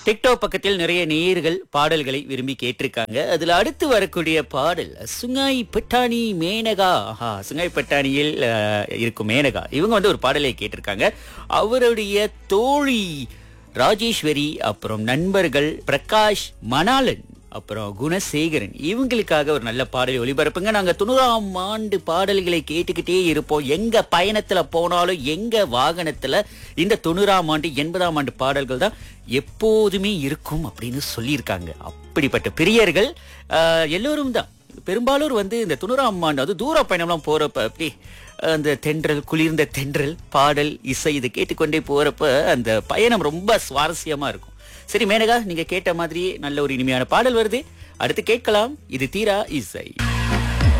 TikTok பக்கத்தில் நிறைய நேயர்கள் பாடல்களை விரும்பி கேட்டிருக்காங்க அதுல அடுத்து வரக்கூடிய பாடல் சுங்காய் பெட்டாணி மேனகா ஆஹா சுங்காய் பெட்டாணியில் அஹ், இருக்கும் மேனகா இவங்க வந்து ஒரு பாடலை கேட்டிருக்காங்க அவருடைய தோழி ராஜேஸ்வரி அப்புறம் நண்பர்கள் பிரகாஷ் மணாலன் அப்புறம் குணசேகரன் இவங்களுக்காக ஒரு நல்ல பாடலை ஒளிபரப்புங்க நாங்க தொண்ணூறாம் ஆண்டு பாடல்களை கேட்டுக்கிட்டே இருப்போம் எங்க பயணத்துல போனாலும் எங்க வாகனத்துல இந்த தொண்ணூறாம் ஆண்டு எண்பதாம் ஆண்டு பாடல்கள் தான் எப்போதுமே இருக்கும் அப்படின்னு சொல்லியிருக்காங்க அப்படிப்பட்ட பிரியர்கள் ஆஹ், எல்லோரும் தான் பெரும்பாலோர் வந்து இந்த தொண்ணூறாம் ஆண்டு அது தூர பயணம்லாம் போறப்ப அப்படி அந்த தென்றல் குளிர்ந்த தென்றல் பாடல் இசை இதை கேட்டுக்கொண்டே போறப்ப அந்த பயணம் ரொம்ப சுவாரஸ்யமா இருக்கும் சரி மேனகா நீங்க கேட்ட மாதிரியே நல்ல ஒரு இனிமையான பாடல் வருது அடுத்து கேட்கலாம் இது தீரா இசை